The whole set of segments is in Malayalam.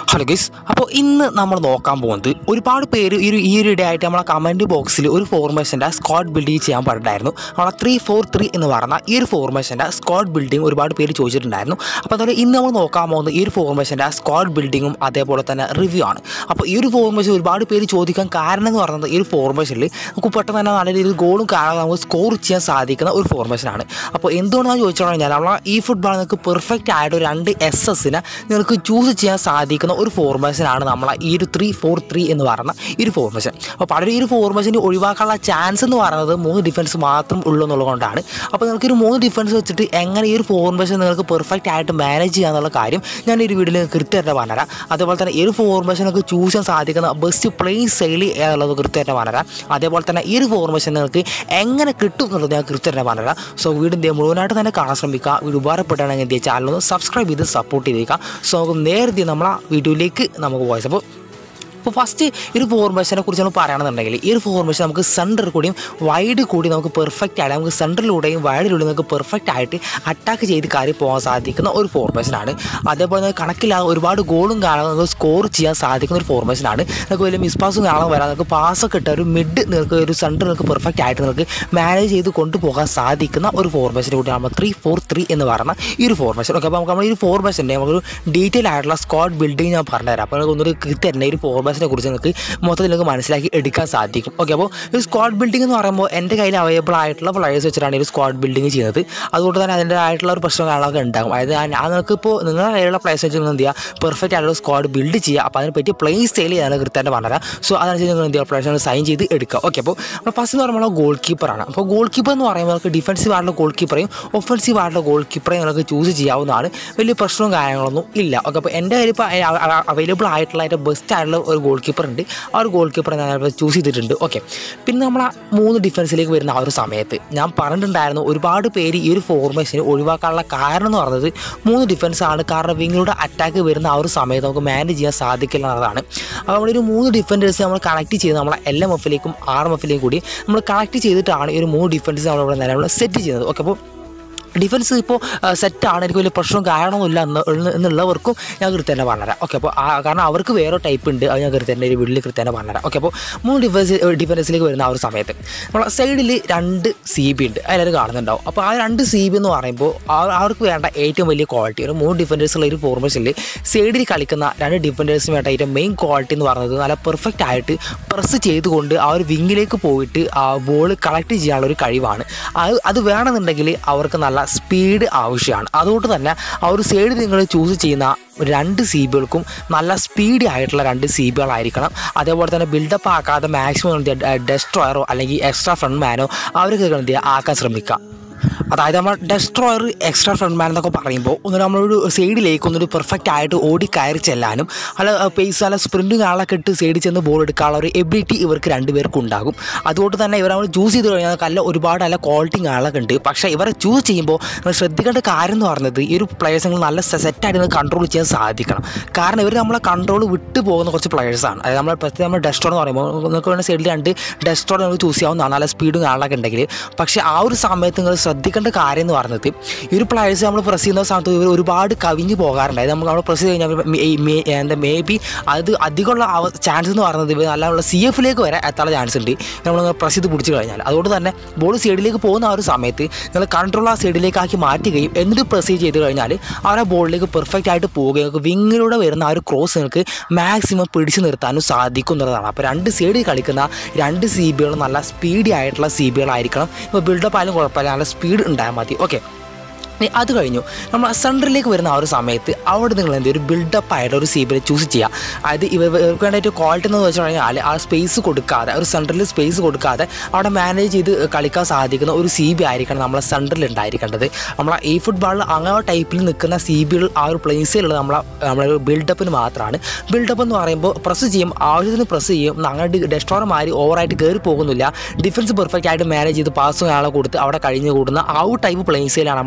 ഹലോ ഗൈസ് അപ്പോൾ ഇന്ന് നമ്മൾ നോക്കാൻ പോകുന്നത് ഒരുപാട് പേര് ഈ ഒരു ഈ ഒരു ഇടയായിട്ട് നമ്മളെ കമൻറ്റ് ബോക്സിൽ ഒരു ഫോർമേഷൻ്റെ സ്ക്വാഡ് ബിൽഡിംഗ് ചെയ്യാൻ പറഞ്ഞിട്ടുണ്ടായിരുന്നു നമ്മളെ ത്രീ ഫോർ ത്രീ എന്ന് പറഞ്ഞ ഈ ഒരു ഫോർമേഷൻ്റെ സ്ക്വാഡ് ബിൽഡിംഗ് ഒരുപാട് പേര് ചോദിച്ചിട്ടുണ്ടായിരുന്നു അപ്പോൾ അതുപോലെ ഇന്ന് നമ്മൾ നോക്കാൻ പോകുന്നത് ഈ ഒരു ഫോർമേഷൻ്റെ സ്ക്വാഡ് ബിൽഡിങ്ങും അതേപോലെ തന്നെ റിവ്യൂ ആണ് അപ്പോൾ ഈ ഒരു ഫോർമേഷൻ ഒരുപാട് പേര് ചോദിക്കാൻ കാരണം എന്ന് പറയുന്നത് ഈ ഒരു ഫോർമേഷനിൽ നമുക്ക് പെട്ടെന്ന് തന്നെ നല്ല രീതിയിൽ ഗോളും കാണാതെ നമുക്ക് സ്കോർ ചെയ്യാൻ സാധിക്കുന്ന ഒരു ഫോർമേഷനാണ് അപ്പോൾ എന്തുകൊണ്ടാണ് ചോദിച്ചു കഴിഞ്ഞാൽ നമ്മളെ ഈ ഫുട്ബോൾ നിങ്ങൾക്ക് പെർഫെക്റ്റ് ആയിട്ട് ഒരു രണ്ട് എസ് എസിനെ നിങ്ങൾക്ക് ചൂസ് ചെയ്യാൻ സാധിക്കുന്ന ഒരു ഫോർമേഷനാണ് നമ്മളെ ഈ ഒരു ത്രീ ഫോർ ത്രീ എന്ന് പറയുന്ന ഈ ഒരു ഫോർമേഷൻ അപ്പോൾ പലരും ഈ ഒരു ഫോർമേഷന് ഒഴിവാക്കാനുള്ള ചാൻസ് എന്ന് പറയുന്നത് മൂന്ന് ഡിഫൻസ് മാത്രം ഉള്ളൂ എന്നുള്ളതുകൊണ്ടാണ് അപ്പോൾ നിങ്ങൾക്ക് ഒരു മൂന്ന് ഡിഫൻസ് വെച്ചിട്ട് എങ്ങനെ ഈ ഒരു ഫോർമേഷൻ നിങ്ങൾക്ക് പെർഫെക്റ്റ് ആയിട്ട് മാനേജ് ചെയ്യാന്നുള്ള കാര്യം ഞാൻ ഈ ഒരു വീഡിയോയിൽ കൃത്യമായിട്ട് പറഞ്ഞുതരാം അതേപോലെ തന്നെ ഈ ഒരു ഫോർമേഷൻ നിങ്ങൾക്ക് ചൂസ് ചെയ്യാൻ സാധിക്കുന്ന ബെസ്റ്റ് പ്ലേയിങ് ശൈലി ഏതുള്ളത് കൃത്യമായിട്ട് പറഞ്ഞുതരാം അതേപോലെ തന്നെ ഈ ഒരു ഫോർമേഷൻ നിങ്ങൾക്ക് എങ്ങനെ കിട്ടും എന്നുള്ളത് ഞാൻ കൃത്യമായിട്ട് പറഞ്ഞുതരാം സോ വീടിൻ്റെ മുഴുവനായിട്ട് തന്നെ കാണാൻ ശ്രമിക്കുക വീഡിയോ ഉപകാരപ്പെട്ടാണെങ്കിൽ എന്ത് ചാനൽ ഒന്ന് സബ്സ്ക്രൈബ് ചെയ്ത് സപ്പോർട്ട് ചെയ്തേക്കാം സോ നമുക്ക് നേരത്തെ നമ്മളെ വീഡിയോയിലേക്ക് നമുക്ക് പോയത് അപ്പോൾ ഇപ്പോൾ ഫസ്റ്റ് ഈ ഒരു ഫോർമേഷനെ കുറിച്ച് നമ്മൾ പറയുകയാണെന്നുണ്ടെങ്കിൽ ഈ ഒരു ഫോർമേഷൻ നമുക്ക് സെൻറ്റർ കൂടിയും വൈഡ് കൂടി നമുക്ക് പെർഫെക്റ്റ് ആയിട്ട് നമുക്ക് സെൻറ്ററിലൂടെയും വൈഡിലൂടെയും നമുക്ക് പെർഫെക്റ്റ് ആയിട്ട് അറ്റാക്ക് ചെയ്ത് കയറി പോകാൻ സാധിക്കുന്ന ഒരു ഫോർമേഷനാണ് അതേപോലെ തന്നെ കണക്കില്ലാതെ ഒരുപാട് ഗോളും കാണാതെ നമുക്ക് സ്കോർ ചെയ്യാൻ സാധിക്കുന്ന ഒരു ഫോർമേഷനാണ് നമുക്ക് വലിയ മിസ് പാസും കാണാൻ വരാം നമുക്ക് പാസ്സൊക്കെ ഇട്ട ഒരു മിഡ് നിങ്ങൾക്ക് ഒരു സെൻറ്റർ നിങ്ങൾക്ക് പെർഫെക്റ്റ് ആയിട്ട് നിങ്ങൾക്ക് മാനേജ് ചെയ്ത് കൊണ്ടുപോകാൻ സാധിക്കുന്ന ഒരു ഫോർമേഷനെ കൂടിയാണ് നമ്മൾ ത്രീ ഫോർ ത്രീ എന്ന് പറയുന്ന ഈ ഒരു ഫോർമേഷൻ ഓക്കെ അപ്പോൾ നമുക്ക് നമ്മൾ ഈ ഒരു ഫോർമേഷൻ്റെ നമുക്കൊരു ഡീറ്റെയിൽ ആയിട്ടുള്ള സ്ക്വാഡ് ബിൽഡിംഗ് ഞാൻ പറഞ്ഞുതരാം അപ്പോൾ നമുക്ക് ഒന്നൊരു കൃത്യം തന്നെ ഈ ഒരു ഫോർമേഷനെ കുറിച്ച് നിങ്ങൾക്ക് മൊത്തത്തിൽ നിങ്ങൾക്ക് മനസ്സിലാക്കി എടുക്കാൻ സാധിക്കും ഓക്കെ അപ്പോൾ ഒരു സ്ക്വാഡ് ബിൽഡിംഗ് എന്ന് പറയുമ്പോൾ എൻ്റെ കയ്യിൽ അവൈലബിൾ ആയിട്ടുള്ള പ്ലേയേഴ്സ് വെച്ചിട്ടാണ് ഈ ഒരു സ്ക്വാഡ് ബിൽഡിംഗ് ചെയ്യുന്നത് അതുകൊണ്ട് തന്നെ അതിൻ്റെ ആയിട്ടുള്ള ഒരു പ്രശ്നം കാര്യങ്ങളൊക്കെ ഉണ്ടാകും അതായത് ഞാൻ ഞാൻ നിങ്ങൾക്ക് ഇപ്പോൾ നിങ്ങളുടെ കയ്യിലുള്ള പ്ലേയേഴ്സ് വെച്ച് നിങ്ങൾ എന്ത് ചെയ്യുക പെർഫെക്റ്റ് ആയിട്ടുള്ള സ്ക്വാഡ് ബിൽഡ് ചെയ്യുക അപ്പോൾ അതിനെ പറ്റിയ പ്ലേയിങ് സ്റ്റൈൽ ഞാൻ കൃത്യമായിട്ട് പറഞ്ഞുതരാം സോ അതനുസരിച്ച് നിങ്ങൾ എന്ത് ചെയ്യുക പ്ലേയേഴ്സ് സൈൻ ചെയ്ത് എടുക്കുക ഓക്കെ അപ്പോൾ നമ്മൾ ഫസ്റ്റ് എന്ന് പറയുമ്പോൾ ഗോൾ കീപ്പറാണ് അപ്പോൾ ഗോൾ കീപ്പർ എന്ന് പറയുമ്പോൾ നമുക്ക് ഡിഫൻസീവ് ആയിട്ടുള്ള ഗോൾ കീപ്പറേയും ഒഫൻസീവ് ആയിട്ടുള്ള ഗോൾ കീപ്പറേയും നിങ്ങൾക്ക് ചൂസ് ചെയ്യാവുന്നതാണ് വലിയ പ്രശ്നവും കാര്യങ്ങളൊന്നും ഇല്ല ഓക്കെ അപ്പോൾ എൻ്റെ കയ്യിൽ ഇപ്പോൾ അവൈലബിൾ ആയിട്ടുള്ള ഏറ്റവും ബെസ്റ്റ് ആയിട്ടുള്ള ഒരു ഗോൾ കീപ്പർ ഉണ്ട് ആ ഒരു ഗോൾ കീപ്പർ ഞാൻ ചൂസ് ചെയ്തിട്ടുണ്ട് ഓക്കെ പിന്നെ നമ്മൾ ആ മൂന്ന് ഡിഫൻസിലേക്ക് വരുന്ന ആ ഒരു സമയത്ത് ഞാൻ പറഞ്ഞിട്ടുണ്ടായിരുന്നു ഒരുപാട് പേര് ഈ ഒരു ഫോർമേഷന് ഒഴിവാക്കാനുള്ള കാരണം എന്ന് പറയുന്നത് മൂന്ന് ഡിഫൻസ് ആണ് കാരണം വിങ്ങിലൂടെ അറ്റാക്ക് വരുന്ന ആ ഒരു സമയത്ത് നമുക്ക് മാനേജ് ചെയ്യാൻ സാധിക്കില്ല എന്നതാണ് അപ്പോൾ നമ്മളൊരു മൂന്ന് ഡിഫൻഡേഴ്സ് നമ്മൾ കണക്ട് ചെയ്ത് നമ്മളെ എൽ എം എഫിലേക്കും ആർ എം എഫിലേക്കും കൂടി നമ്മൾ കണക്ട് ചെയ്തിട്ടാണ് ഈ ഒരു മൂന്ന് ഡിഫൻസ് നമ്മളിവിടെ നിലവിൽ സെറ്റ് ചെയ്യുന്നത് ഓക്കെ അപ്പോൾ ഡിഫൻസ് ഇപ്പോൾ സെറ്റാണ് എനിക്ക് വലിയ പ്രശ്നവും കാരണമൊന്നുമില്ല എന്ന് എന്നുള്ളവർക്കും ഞാൻ കൃത്യം തന്നെ പറഞ്ഞുതരാം ഓക്കെ അപ്പോൾ ആ കാരണം അവർക്ക് വേറെ ടൈപ്പ് ഉണ്ട് അത് ഞാൻ കൃത്യം തന്നെ ഒരു വീട്ടിൽ കൃത്യം തന്നെ പറഞ്ഞുതരാം ഓക്കെ അപ്പോൾ മൂന്ന് ഡിഫൻസ് ഡിഫൻസിലേക്ക് വരുന്ന ആ ഒരു സമയത്ത് നമ്മളെ സൈഡിൽ രണ്ട് സി ബി ഉണ്ട് അതിലൊരു കാണുന്നുണ്ടാവും അപ്പോൾ ആ രണ്ട് സി ബി എന്ന് പറയുമ്പോൾ അവർക്ക് വേണ്ട ഏറ്റവും വലിയ ക്വാളിറ്റി ഒരു മൂന്ന് ഡിഫൻഡേഴ്സുള്ള ഒരു ഫോർമേഷനിൽ സൈഡിൽ കളിക്കുന്ന രണ്ട് ഡിഫൻഡേഴ്സിന് വേണ്ട ഏറ്റവും മെയിൻ ക്വാളിറ്റി എന്ന് പറയുന്നത് നല്ല പെർഫെക്റ്റ് ആയിട്ട് പ്രസ് ചെയ്തുകൊണ്ട് ആ ഒരു വിങ്ങിലേക്ക് പോയിട്ട് ആ ബോൾ കളക്ട് ചെയ്യാനുള്ള ഒരു കഴിവാണ് അത് അത് വേണമെന്നുണ്ടെങ്കിൽ അവർക്ക് നല്ല സ്പീഡ് ആവശ്യമാണ് അതുകൊണ്ട് തന്നെ ആ ഒരു സൈഡ് നിങ്ങൾ ചൂസ് ചെയ്യുന്ന രണ്ട് സി ബികൾക്കും നല്ല സ്പീഡി ആയിട്ടുള്ള രണ്ട് സി ബികളായിരിക്കണം അതേപോലെ തന്നെ ബിൽഡപ്പ് ആക്കാതെ മാക്സിമം എന്ത് ചെയ്യുക ഡെസ്ട്രോയറോ അല്ലെങ്കിൽ എക്സ്ട്രാ ഫ്രണ്ട് മാനോ അവർക്ക് എന്ത് ചെയ്യുക ആക്കാൻ ശ്രമിക്കുക അതായത് നമ്മൾ ഡെസ്ട്രോയർ എക്സ്ട്രാ ഫ്രണ്ട് മാൻ എന്നൊക്കെ പറയുമ്പോൾ ഒന്ന് നമ്മളൊരു സൈഡിലേക്ക് ഒന്നൊരു പെർഫെക്റ്റ് ആയിട്ട് ഓടി കയറി ചെല്ലാനും അല്ല പേസ് അല്ല സ്പ്രിൻറ്റും കാളൊക്കെ ഇട്ട് സൈഡിൽ ചെന്ന് ബോൾ എടുക്കാനുള്ള ഒരു എബിലിറ്റി ഇവർക്ക് രണ്ടുപേർക്കും ഉണ്ടാകും അതുകൊണ്ട് തന്നെ ഇവർ നമ്മൾ ചൂസ് ചെയ്ത് കഴിഞ്ഞാൽ നല്ല ഒരുപാട് നല്ല ക്വാളിറ്റി കാളൊക്കെ ഉണ്ട് പക്ഷേ ഇവരെ ചൂസ് ചെയ്യുമ്പോൾ നമ്മൾ ശ്രദ്ധിക്കേണ്ട കാര്യം എന്ന് പറയുന്നത് ഈ ഒരു പ്ലേയേഴ്സ് നിങ്ങൾ നല്ല സെറ്റായിട്ട് കൺട്രോൾ ചെയ്യാൻ സാധിക്കണം കാരണം ഇവർ നമ്മളെ കൺട്രോൾ വിട്ടു പോകുന്ന കുറച്ച് പ്ലേയേഴ്സാണ് അതായത് നമ്മൾ പ്രത്യേകം നമ്മൾ ഡെസ്ട്രോ എന്ന് പറയുമ്പോൾ നിങ്ങൾക്ക് വേണ്ട സൈഡിൽ രണ്ട് ഡെസ്ട്രോ നമുക്ക് ചൂസ് ചെയ്യാവുന്നതാണ് നല്ല സ്പീഡും കാളൊക്കെ ഉണ്ടെങ്കിൽ പക്ഷേ ആ ഒരു സമയത്ത് നിങ്ങൾ ശ്രദ്ധിക്കേണ്ട കാര്യം എന്ന് പറയുന്നത് ഈ ഒരു പ്ലേയേഴ്സ് നമ്മൾ പ്രസ് ചെയ്യുന്ന സമയത്ത് ഇവർ ഒരുപാട് കവിഞ്ഞ് പോകാറുണ്ട് അതായത് നമ്മൾ നമ്മൾ പ്രസ് ചെയ്ത് കഴിഞ്ഞാൽ എന്താ മേ ബി അത് അധികമുള്ള ചാൻസ് എന്ന് പറയുന്നത് ഇവർ നല്ല സി എഫിലേക്ക് വരെ എത്താനുള്ള ചാൻസ് ഉണ്ട് നമ്മൾ പ്രസ് ചെയ്ത് പിടിച്ച് കഴിഞ്ഞാൽ അതുകൊണ്ട് തന്നെ ബോൾ സൈഡിലേക്ക് പോകുന്ന ആ ഒരു സമയത്ത് നിങ്ങൾ കൺട്രോൾ ആ സൈഡിലേക്കാക്കി മാറ്റുകയും എന്നിട്ട് പ്രസ് ചെയ്ത് കഴിഞ്ഞാൽ അവരെ ബോളിലേക്ക് പെർഫെക്റ്റ് ആയിട്ട് പോവുകയും നിങ്ങൾക്ക് വിങ്ങിലൂടെ വരുന്ന ആ ഒരു ക്രോസ് നിങ്ങൾക്ക് മാക്സിമം പിടിച്ചു നിർത്താനും സാധിക്കും എന്നുള്ളതാണ് അപ്പോൾ രണ്ട് സൈഡിൽ കളിക്കുന്ന രണ്ട് സി ബികൾ നല്ല സ്പീഡി ആയിട്ടുള്ള സി ബികളായിരിക്കണം ഇപ്പോൾ ബിൽഡപ്പ് ആയാലും കുഴപ്പമില്ല നല്ല സ്പീഡ് ഉണ്ടായാൽ മതി ഓക്കെ ഇനി അത് കഴിഞ്ഞു നമ്മൾ സെൻറ്ററിലേക്ക് വരുന്ന ആ ഒരു സമയത്ത് അവിടെ നിങ്ങൾ എന്ത് ഒരു ബിൽഡപ്പ് ആയിട്ട് ഒരു സീബിനെ ചൂസ് ചെയ്യുക അതായത് ഇവ ഇവർക്ക് വേണ്ട ഏറ്റവും ക്വാളിറ്റി എന്ന് വെച്ച് കഴിഞ്ഞാൽ ആ സ്പേസ് കൊടുക്കാതെ ഒരു സെൻറ്ററിൽ സ്പേസ് കൊടുക്കാതെ അവിടെ മാനേജ് ചെയ്ത് കളിക്കാൻ സാധിക്കുന്ന ഒരു സി ബി ആയിരിക്കണം നമ്മളെ സെൻറ്ററിൽ ഉണ്ടായിരിക്കേണ്ടത് നമ്മളെ ഈ ഫുട്ബോളിൽ അങ്ങനെ ടൈപ്പിൽ നിൽക്കുന്ന സി ബികൾ ആ ഒരു പ്ലേസിലുള്ള നമ്മളെ നമ്മളെ ഒരു ബിൽഡപ്പിന് മാത്രമാണ് ബിൽഡപ്പ് എന്ന് പറയുമ്പോൾ പ്രസ് ചെയ്യും ആവശ്യത്തിന് പ്രസ് ചെയ്യും അങ്ങനെ ഡെസ്ട്രോർമാർ ഓവറായിട്ട് കയറി പോകുന്നില്ല ഡിഫൻസ് പെർഫെക്റ്റ് ആയിട്ട് മാനേജ് ചെയ്ത് പാസും ആളെ കൊടുത്ത് അവിടെ കഴിഞ്ഞ് കൂടുന്ന ആ ഒരു ടൈപ്പ് പ്ലേസിലാണ് നമ്മളെ ബിൽഡ്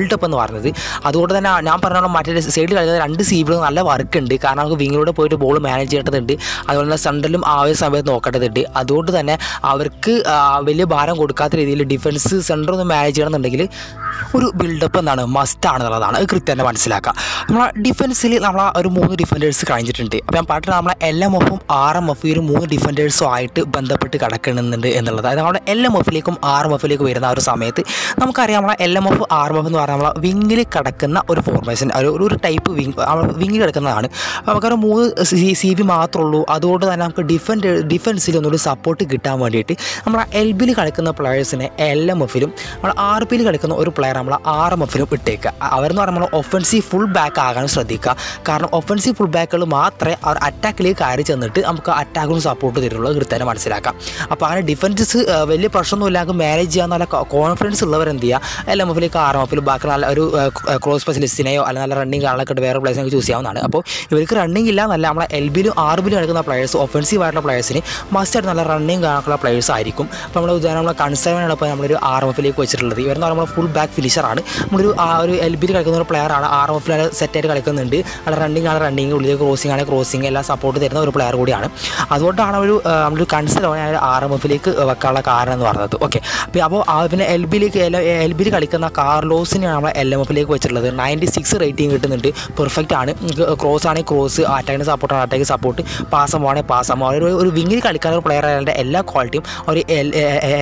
ബിൽഡപ്പ് എന്ന് പറയുന്നത് അതുകൊണ്ട് തന്നെ ഞാൻ പറഞ്ഞ മറ്റേ സൈഡിൽ കളിക്കുന്ന രണ്ട് സി ബികളും നല്ല വർക്ക് ഉണ്ട് കാരണം നമുക്ക് വിങ്ങിലൂടെ പോയിട്ട് ബോൾ മാനേജ് ചെയ്യേണ്ടതുണ്ട് അതുപോലെ തന്നെ സെൻട്രലും ആ ഒരു സമയത്ത് നോക്കേണ്ടതുണ്ട് അതുകൊണ്ട് തന്നെ അവർക്ക് ആ, വലിയ ഭാരം കൊടുക്കാത്ത രീതിയിൽ ഡിഫൻസ് സെൻറ്റർ ഒന്ന് മാനേജ് ചെയ്യണമെന്നുണ്ടെങ്കിൽ ഒരു ബിൽഡപ്പ് എന്താണ് മസ്റ്റ് ആണെന്നുള്ളതാണ് അത് കൃത്യം തന്നെ മനസ്സിലാക്കുക നമ്മളെ ഡിഫൻസിൽ നമ്മൾ ഒരു മൂന്ന് ഡിഫൻഡേഴ്സ് കഴിഞ്ഞിട്ടുണ്ട് അപ്പോൾ ഞാൻ പറഞ്ഞിട്ട് നമ്മളെ എൽ എം എഫും ആർ എം എഫ് ഈ ഒരു മൂന്ന് ഡിഫൻഡേഴ്സും ആയിട്ട് ബന്ധപ്പെട്ട് കിടക്കുന്നുണ്ട് എന്നുള്ളത് അതായത് നമ്മുടെ എൽ എം എഫിലേക്കും ആർ എം എഫിലേക്കും വരുന്ന ആ ഒരു സമയത്ത് നമുക്കറിയാം നമ്മളെ L M F R M F എന്ന് പറഞ്ഞാൽ നമ്മളെ വിങ്ങിൽ കിടക്കുന്ന ഒരു ഫോർമേഷൻ ഒരു ഒരു ടൈപ്പ് വിങ് വിങ്ങിൽ കിടക്കുന്നതാണ് അപ്പോൾ നമുക്കൊരു മൂന്ന് സി സി ബി മാത്രമേ ഉള്ളൂ അതുകൊണ്ട് തന്നെ നമുക്ക് ഡിഫൻഡ് ഡിഫൻസിൽ ഒന്നുകൂടി സപ്പോർട്ട് കിട്ടാൻ വേണ്ടിയിട്ട് നമ്മളെ എൽ ബിയിൽ കളിക്കുന്ന പ്ലെയേഴ്സിനെ എൽ എം എഫിലും നമ്മൾ ആർ പിയിൽ കളിക്കുന്ന ഒരു പ്ലെയർ നമ്മൾ ആർ എം എഫിലും ഇട്ടേക്കുക അവരെന്ന് പറയുമ്പോൾ ഒഫൻസീവ് ഫുൾ ബാക്ക് ആകാൻ ശ്രദ്ധിക്കുക കാരണം ഒഫൻസീവ് ഫുൾ ബാക്കുകൾ മാത്രമേ അവർ അറ്റാക്കിലേക്ക് കയറി ചെന്നിട്ട് നമുക്ക് അറ്റാക്കിനും സപ്പോർട്ട് തരുള്ളൂ കൃത്യമായി മനസ്സിലാക്കാം അപ്പോൾ അങ്ങനെ ഡിഫൻസ് വലിയ പ്രശ്നമൊന്നും ഇല്ലാതെ മാനേജ് ചെയ്യാൻ നല്ല കോൺഫിഡൻസ് ഉള്ളവർ എന്ത് ചെയ്യുക എൽ എം എഫിലേക്ക് ആർ എം എഫിൽ ബാക്കി നല്ല ഒരു ക്രോസ് സ്പെഷ്യലിസ്റ്റിനെയോ അല്ലെങ്കിൽ നല്ല റണ്ണിങ് ആളൊക്കെ ഇട്ട് വേറെ പ്ലേസിനെ ചൂസ് ചെയ്യാവുന്നതാണ് അപ്പോൾ ഇവർക്ക് റണ്ണിങ് ഇല്ല എന്നല്ല നമ്മളെ എൽ ബിയിലും ആർ ബിയിലും കളിക്കുന്ന പ്ലേയേഴ്സ് ഒഫൻസീവ് ആയിട്ടുള്ള പ്ലേയേഴ്സിന് മസ്റ്റ് ആയിട്ട് നല്ല റണ്ണിങ് കാണാനുള്ള പ്ലേയേഴ്സ് ആയിരിക്കും അപ്പോൾ നമ്മൾ ഉദാഹരണം നമ്മളെ കൺസേവനാണ് ഇപ്പോൾ നമ്മളൊരു ആർ എം എഫിലേക്ക് വെച്ചിട്ടുള്ളത് ഇവരെന്ന് പറയുമ്പോൾ ഫുൾ ബാക്ക് ഫിനിഷറാണ് നമ്മളൊരു ആ ഒരു എൽ ബിയിൽ കളിക്കുന്ന ഒരു പ്ലെയർ ആണ് ആർ എം എഫിൽ സെറ്റായിട്ട് കളിക്കുന്നുണ്ട് അവിടെ റണ്ണിങ് ആണ് റണ്ണിങ് ഉള്ളിലേക്ക് ക്രോസിംഗ് ആണ് ക്രോസിംഗ് എല്ലാം സപ്പോർട്ട് തരുന്ന ഒരു പ്ലെയർ കൂടിയാണ് അതുകൊണ്ടാണ് ഒരു ആ, നമ്മളൊരു കൺസിഡർ ആർ എം എഫിലേക്ക് വെക്കാനുള്ള കാരണം എന്ന് പറയുന്നത് ഓക്കെ അപ്പോൾ അപ്പോൾ ആ പിന്നെ എൽ ബിയിലേക്ക് എൽ ബിയിൽ കളിക്കുന്ന കാർലോസിനെയാണ് നമ്മൾ എൽ എം എഫിലേക്ക് വെച്ചിട്ടുള്ളത് നയൻറ്റി സിക്സ് റേറ്റിംഗ് കിട്ടുന്നുണ്ട് പെർഫെക്റ്റ് ആണ് ക്രോസ് ആണെങ്കിൽ ക്രോസ് അറ്റാക്കിന് സപ്പോർട്ടാണ് അറ്റാക്ക് സപ്പോർട്ട് പാസം ആണെങ്കിൽ പാസം ഒരു ഒരു വിങ്ങിൽ കളിക്കുന്ന ഒരു പ്ലെയർ അയാളുടെ എല്ലാ ക്വാളിറ്റിയും ഒരു എൽ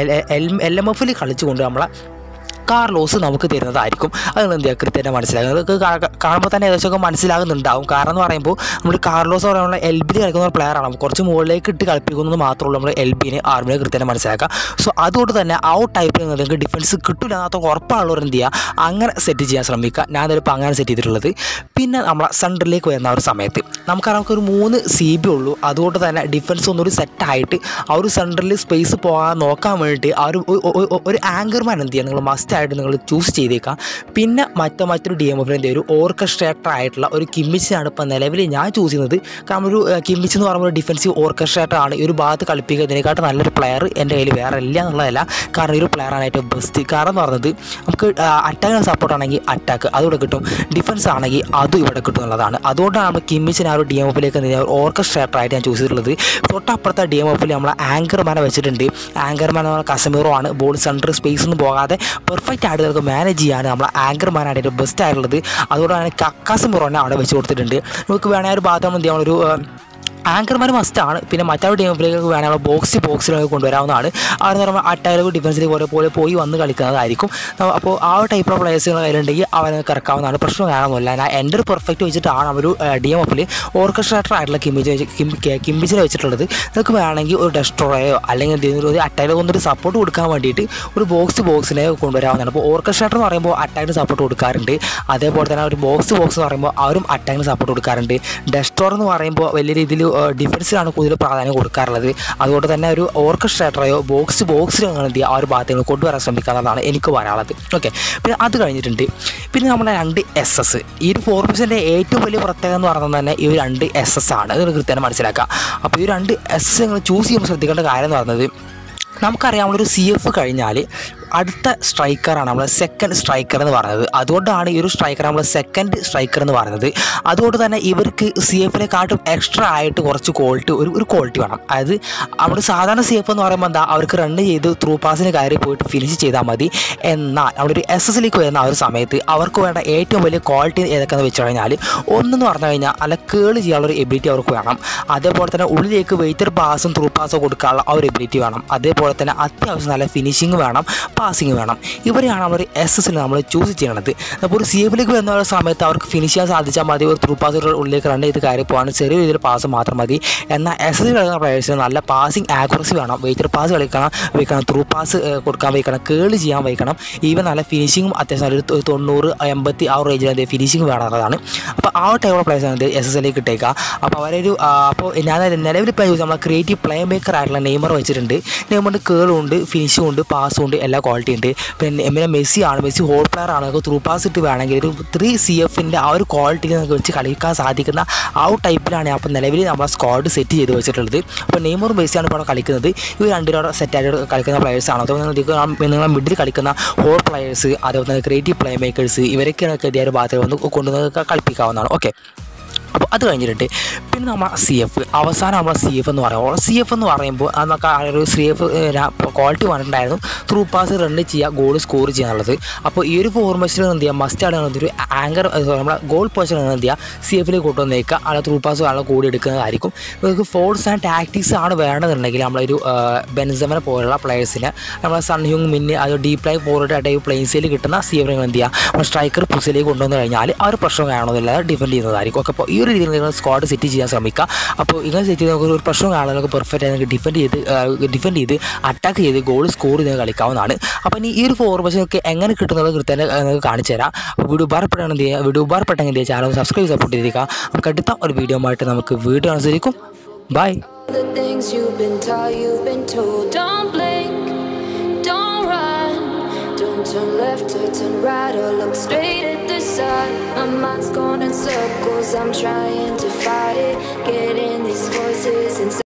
എൽ എം എഫിൽ കളിച്ചുകൊണ്ട് നമ്മളെ കാർലോസ് നമുക്ക് തരുന്നതായിരിക്കും അത് എന്ത് ചെയ്യുക കൃത്യമായിട്ട് മനസ്സിലാക്കുക നിങ്ങൾക്ക് കാ- കാണുമ്പോൾ തന്നെ ഏകദേശമൊക്കെ മനസ്സിലാകുന്നുണ്ടാവും കാരണം എന്ന് പറയുമ്പോൾ നമ്മൾ കാർലോസ് പറയുമ്പോൾ എൽ ബിയിൽ കളിക്കുന്ന ഒരു പ്ലെയറാണ് കുറച്ച് മുകളിലേക്ക് ഇട്ട് കളിപ്പിക്കുന്നത് മാത്രമേ നമ്മൾ എൽ ബിനെ ആർമിനെ കൃത്യമായിട്ട് മനസ്സിലാക്കുക സോ അതുകൊണ്ട് തന്നെ ആ ഒരു ടൈപ്പിൽ നിങ്ങൾക്ക് ഡിഫൻസ് കിട്ടില്ല എന്നത്ര ഉറപ്പുള്ളവർ എന്ത് ചെയ്യുക അങ്ങനെ സെറ്റ് ചെയ്യാൻ ശ്രമിക്കുക ഞാൻ ചിലപ്പോൾ അങ്ങനെ സെറ്റ് ചെയ്തിട്ടുള്ളത് പിന്നെ നമ്മളെ സെൻറ്ററിലേക്ക് വരുന്ന ആ ഒരു സമയത്ത് നമുക്കറിയാം നമുക്കൊരു മൂന്ന് സി ബി ഉള്ളൂ അതുകൊണ്ട് തന്നെ ഡിഫൻസ് ഒന്നുകൂടി സെറ്റായിട്ട് ആ ഒരു സെൻറ്ററിൽ സ്പേസ് പോകാൻ നോക്കാൻ വേണ്ടിയിട്ട് ആ ഒരു ഒ- ഒ- ഒ- ഒരു ആങ്കർമാൻ എന്ത് ചെയ്യുക നിങ്ങൾ മസ്റ്റ് ആയിട്ട് നിങ്ങൾ ചൂസ് ചെയ്തേക്കാം പിന്നെ മറ്റു മറ്റൊരു ഡി എം എഫിൽ എന്ത് ഒരു ഓർക്കസ്ട്രേറ്റർ ആയിട്ടുള്ള ഒരു കിമ്മിച്ചിനാണ് ഇപ്പോൾ നിലവിൽ ഞാൻ ചൂസ് ചെയ്യുന്നത് കാരണം ഒരു ഏഹ്, കിമ്മിച്ച് എന്ന് പറയുമ്പോൾ ഒരു ഡിഫൻസീവ് ഓർക്കസ്ട്രേറ്റർ ആണ് ഈ ഒരു ഭാഗത്ത് കളിപ്പിക്കുന്നതിനെക്കാട്ടും നല്ലൊരു പ്ലെയർ എൻ്റെ കയ്യിൽ വേറെ ഇല്ല എന്നുള്ളതല്ല കാരണം ഈ ഒരു പ്ലെയറാണ് ഏറ്റവും ബെസ്റ്റ് കാരണം എന്ന് പറയുന്നത് നമുക്ക് അറ്റാക്കിന് സപ്പോർട്ട് ആണെങ്കിൽ അറ്റാക്ക് അതുകൂടെ കിട്ടും ഡിഫൻസ് ആണെങ്കിൽ അതും ഇവിടെ കിട്ടും എന്നുള്ളതാണ് അതുകൊണ്ടാണ് നമ്മൾ കിമ്മിച്ചിന് ആ ഒരു ഡി എം എഫിലേക്ക് ഓർക്കസ്ട്രേറ്റർ ആയിട്ട് ഞാൻ ചൂസ് ചെയ്തിട്ടുള്ളത് തൊട്ടപ്പുറത്തെ ഡി എം എഫിൽ നമ്മൾ ആങ്കർമാനെ വെച്ചിട്ടുണ്ട് ആങ്കർമാൻ നമ്മൾ കസമീറോ ആണ് ബോൾ സെൻറ്റർ സ്പേസ് ഒന്നും പോകാതെ പെർഫെക്റ്റ് ആയിട്ട് നമുക്ക് മാനേജ് ചെയ്യാൻ നമ്മൾ ആങ്കർമാനാണ് ഏറ്റവും ബെസ്റ്റ് ആയിട്ടുള്ളത് അതുകൊണ്ടാണ് കക്കാസമീറോനെ അവിടെ വെച്ച് കൊടുത്തിട്ടുണ്ട് നമുക്ക് വേണമെങ്കിൽ ആ ഒരു ഭാഗത്ത് നമ്മൾ എന്ത് ചെയ്യാം ഒരു ഏഹ്, ആങ്കർമാർ മസ്റ്റാണ് പിന്നെ മറ്റൊരു ടീമിലേക്ക് വേണമെങ്കിൽ നമ്മൾ ബോക്സ് ബോക്സിലേക്ക് കൊണ്ടുവരാവുന്നതാണ് അവർ പറയുമ്പോൾ അറ്റാക്ക് ഡിഫൻസിലേക്ക് പോലെ പോലെ പോയി വന്ന് കളിക്കുന്നതായിരിക്കും നമ്മ- അപ്പോൾ ആ ഒരു ടൈപ്പ് ഓഫ് പ്ലേയേഴ്സുകൾ കയ്യിലുണ്ടെങ്കിൽ അവനെ ഇറക്കാവുന്നതാണ് പ്രശ്നം കാണുന്നില്ല ഞാൻ എൻ്റെ ഒരു പെർഫെക്റ്റ് വെച്ചിട്ടാണ് ഒരു ഡി എം എഫിൽ ഓർക്കസ്ട്രേറ്റർ ആയിട്ടുള്ള കിമ്മിച്ച് വെച്ച് കിം കിമ്മിച്ചിനെ വെച്ചിട്ടുള്ളത് നിങ്ങൾക്ക് വേണമെങ്കിൽ ഒരു ഡെസ്ട്രോയോ അല്ലെങ്കിൽ എന്തെങ്കിലും ഒരു അറ്റാക്ക് ഒന്നൊരു സപ്പോർട്ട് കൊടുക്കാൻ വേണ്ടിയിട്ട് ഒരു ബോക്സ് ബോക്സിനെ കൊണ്ടുവരാവുന്നതാണ് അപ്പോൾ ഓർക്കസ്ട്രേറ്റർ എന്ന് പറയുമ്പോൾ അറ്റാക്കിന് സപ്പോർട്ട് കൊടുക്കാറുണ്ട് അതേപോലെ തന്നെ ഒരു ബോക്സ് ബോക്സ് എന്ന് പറയുമ്പോൾ അവരും അറ്റാക്കിന് സപ്പോർട്ട് കൊടുക്കാറുണ്ട് ഡെസ്ട്രോർ എന്ന് പറയുമ്പോൾ വലിയ രീതിയിൽ ഡിഫൻസിലാണ് കൂടുതൽ പ്രാധാന്യം കൊടുക്കാറുള്ളത് അതുകൊണ്ട് തന്നെ ഒരു ഓർക്കസ്ട്രേറ്ററയോ ബോക്സ് ബോക്സിലോ നിങ്ങൾ എന്ത് ചെയ്യുക ആ ഒരു ഭാഗത്തേക്ക് കൊണ്ടുവരാൻ ശ്രമിക്കുക എന്നുള്ളതാണ് എനിക്ക് പറയാനുള്ളത് ഓക്കെ പിന്നെ അത് കഴിഞ്ഞിട്ടുണ്ട് പിന്നെ നമ്മുടെ രണ്ട് എസ് എസ് ഈ ഒരു ഫോർമേഷൻ്റെ ഏറ്റവും വലിയ പ്രത്യേകത എന്ന് പറയുന്നത് തന്നെ ഈ ഒരു രണ്ട് എസ് എസ് ആണ് അത് നിങ്ങൾ കൃത്യമായി മനസ്സിലാക്കുക അപ്പോൾ ഈ രണ്ട് എസ് എസ് നിങ്ങൾ ചൂസ് ചെയ്യുമ്പോൾ ശ്രദ്ധിക്കേണ്ട കാര്യം എന്ന് പറയുന്നത് നമുക്കറിയാം നമ്മളൊരു സി എഫ് കഴിഞ്ഞാൽ അടുത്ത സ്ട്രൈക്കറാണ് നമ്മൾ സെക്കൻഡ് സ്ട്രൈക്കർ എന്ന് പറയുന്നത് അതുകൊണ്ടാണ് ഈ ഒരു സ്ട്രൈക്കർ നമ്മൾ സെക്കൻഡ് സ്ട്രൈക്കർ എന്ന് പറയുന്നത് അതുകൊണ്ട് തന്നെ ഇവർക്ക് സി എഫിനെക്കാട്ടും എക്സ്ട്രാ ആയിട്ട് കുറച്ച് ക്വാളിറ്റി ഒരു ഒരു ക്വാളിറ്റി വേണം അതായത് നമ്മൾ സാധാരണ സി എഫ് എന്ന് പറയുമ്പോൾ എന്താ അവർക്ക് റൺ ചെയ്ത് ത്രൂ പാസിന് കയറി പോയിട്ട് ഫിനിഷ് ചെയ്താൽ മതി എന്നാൽ നമ്മളൊരു എസ് എസിലേക്ക് വരുന്ന ആ ഒരു സമയത്ത് അവർക്ക് വേണ്ട ഏറ്റവും വലിയ ക്വാളിറ്റി ഏതൊക്കെയെന്ന് വെച്ച് കഴിഞ്ഞാൽ ഒന്നെന്ന് പറഞ്ഞു കഴിഞ്ഞാൽ അല്ല കേള് ചെയ്യാനുള്ള ഒരു എബിലിറ്റി അവർക്ക് വേണം അതേപോലെ തന്നെ ഉള്ളിലേക്ക് വെയിറ്റർ പാസും ത്രൂ പാസും കൊടുക്കാനുള്ള ആ ഒരു എബിലിറ്റി വേണം അതേപോലെ തന്നെ അത്യാവശ്യം നല്ല ഫിനിഷിങ് വേണം പാസിങ് വേണം ഇവരെയാണ് നമ്മൾ എസ് എസിൽ നമ്മൾ ചൂസ് ചെയ്യണത് അപ്പോൾ ഒരു സി എഫിലേക്ക് വരുന്ന ഒരു സമയത്ത് അവർക്ക് ഫിനിഷ് ചെയ്യാൻ സാധിച്ചാൽ മതി ഒരു ത്രൂ പാസ് ഉള്ളിലേക്ക് റൺ ചെയ്ത് കയറി പോകാൻ ചെറിയ രീതിയിൽ പാസ് മാത്രം മതി എന്നാൽ എസ് എസ് കളിക്കുന്ന പ്ലേയേഴ്സിന് നല്ല പാസിങ് ആക്യുറസി വേണം വെയിറ്റർ പാസ് കളിക്കണം വയ്ക്കണം ത്രൂ പാസ് കൊടുക്കാൻ വയ്ക്കണം കേള് ചെയ്യാൻ വയ്ക്കണം ഈവൻ നല്ല ഫിനിഷിങ്ങും അത്യാവശ്യം ഒരു തൊ- തൊണ്ണൂറ് എൺപത്തി ആ ഒരു റേഞ്ചിൽ എന്ത് ഫിനിഷിങ് വേണമെന്നുള്ളതാണ് അപ്പോൾ ആ ഒരു ടൈപ്പ് പ്ലേയേഴ്സാണ് എന്ത് എസ് എസ് എല്ലേക്ക് ഇട്ടേക്കുക അപ്പോൾ അവരൊരു ആ, അപ്പോൾ ഞാൻ നിലവിൽ ഇപ്പോൾ യൂസ് നമ്മളെ ക്രിയേറ്റീവ് പ്ലേ മേക്കർ ആയിട്ടുള്ള നെയ്മർ വെച്ചിട്ടുണ്ട് നെയ്മറിൻ്റെ കേളും ഉണ്ട് ഫിനിഷും ഉണ്ട് പാസും ഉണ്ട് എല്ലാ ക്വാളിറ്റി ഉണ്ട് പിന്നെ പിന്നെ മെസ്സി ആണ് മെസ്സി ഹോൾ പ്ലെയർ ആണ് നമുക്ക് ത്രൂ പാസ് ഇട്ട് വേണമെങ്കിൽ ഒരു ത്രീ സി എഫിൻ്റെ ആ ഒരു ക്വാളിറ്റി നമുക്ക് വെച്ച് കളിക്കാൻ സാധിക്കുന്ന ആ ഒരു ടൈപ്പിലാണ് അപ്പോൾ നിലവിൽ നമ്മളെ സ്ക്വാഡ് സെറ്റ് ചെയ്ത് വെച്ചിട്ടുള്ളത് അപ്പോൾ നെയ്മറും മെസ്സിയാണ് ഇപ്പോൾ അവിടെ കളിക്കുന്നത് ഇവർ രണ്ടുപേരും സെറ്റായിട്ട് കളിക്കുന്ന പ്ലെയേഴ്സാണ് അതുപോലെ നിങ്ങൾക്ക് നിങ്ങളെ മിഡിൽ കളിക്കുന്ന ഹോൾ പ്ലെയേഴ്സ് അതുപോലെ തന്നെ ക്രിയേറ്റീവ് പ്ലേ മേക്കേഴ്സ് ഇവരൊക്കെയാണ് ഇതേ ഒരു ഭാഗത്ത് വന്ന് കൊണ്ടുവന്ന് കളിപ്പിക്കാവുന്നതാണ് ഓക്കെ അപ്പോൾ അത് കഴിഞ്ഞിട്ട് പിന്നെ നമ്മൾ സി എഫ് അവസാനം നമ്മൾ സി എഫ് എന്ന് പറയുമ്പോൾ സി എഫ് എന്ന് പറയുമ്പോൾ അത് നമുക്ക് ആ ഒരു സി എഫ് ക്വാളിറ്റി പറഞ്ഞിട്ടുണ്ടായിരുന്നു ത്രൂ പാസ് റൺ ചെയ്യുക ഗോൾ സ്കോർ ചെയ്യുക എന്നുള്ളത് അപ്പോൾ ഈ ഒരു ഫോർമേഷൻ എന്ത് ചെയ്യുക മസ്റ്റ് ആണ് ഒരു ആങ്കർ നമ്മളെ ഗോൾ പൊസിഷൻ എന്ത് ചെയ്യുക സി എഫിലേക്ക് കൊണ്ടുവന്നേക്കുക അല്ല ത്രൂ പാസ് ആളെ കൂടി എടുക്കുന്നതായിരിക്കും നമുക്ക് ഫോഴ്സ് ആൻഡ് ടാക്ടിക്സ് ആണ് വേണമെന്നുണ്ടെങ്കിൽ നമ്മളൊരു ബെൻസമനെ പോലുള്ള പ്ലേയേഴ്സിനെ നമ്മളെ സൺ ഹ്യൂങ് മിന്ന് അത് ഡീപ് ലൈ ഫോർവേഡ് ടൈപ്പ് പ്ലെയിൻസിൽ കിട്ടുന്ന സി എഫിനെ എന്ത് ചെയ്യുക നമ്മൾ സ്ട്രൈക്കർ പുസിലേക്ക് കൊണ്ടുവന്ന് കഴിഞ്ഞാൽ ആ ഒരു പ്രശ്നം കാണുന്നില്ലാതെ ഡിഫെൻഡ് ചെയ്യുന്നതായിരിക്കും ഓക്കെ അപ്പോൾ ഈ ഒരു രീതിയിൽ നിങ്ങൾ സ്ക്വാഡ് സെറ്റ് ചെയ്യാൻ ശ്രമിക്കുക അപ്പോൾ ഇങ്ങനെ സെറ്റ് ചെയ്ത് നമുക്ക് ഒരു പ്രശ്നം കാണാൻ നമുക്ക് പെർഫെക്റ്റ് ആയി നിങ്ങൾക്ക് ഡിഫെൻഡ് ചെയ്ത് ഡിഫെൻഡ് ചെയ്ത് അറ്റാക്ക് ചെയ്ത് ഗോൾ സ്കോർ ചെയ്ത് കളിക്കാവുന്നതാണ് അപ്പോൾ ഇനി ഈ ഒരു ഫോർമേഷൻ ഒക്കെ എങ്ങനെ കിട്ടുന്നത് കൃത്യം നിങ്ങൾക്ക് കാണിച്ചു തരാം അപ്പോൾ വീഡിയോ ഉപകാരപ്പെട്ടാണ് എന്ത് ചെയ്യുക വീഡിയോ ഉപകാരപ്പെട്ടെങ്കിൽ എന്ത് ചെയ്യുക ചാനൽ സബ്സ്ക്രൈബ് സപ്പോർട്ട് ചെയ്തിരിക്കുക നമുക്ക് അടുത്ത ഒരു വീഡിയോ ആയിട്ട് നമുക്ക് വീഡിയോ അനുസരിക്കും bye The things you've been taught, you've been told. Don't blink, don't run. Don't turn left or turn right or look straight at the sun. My mind's going in circles, I'm trying to fight it. Getting these voices inside.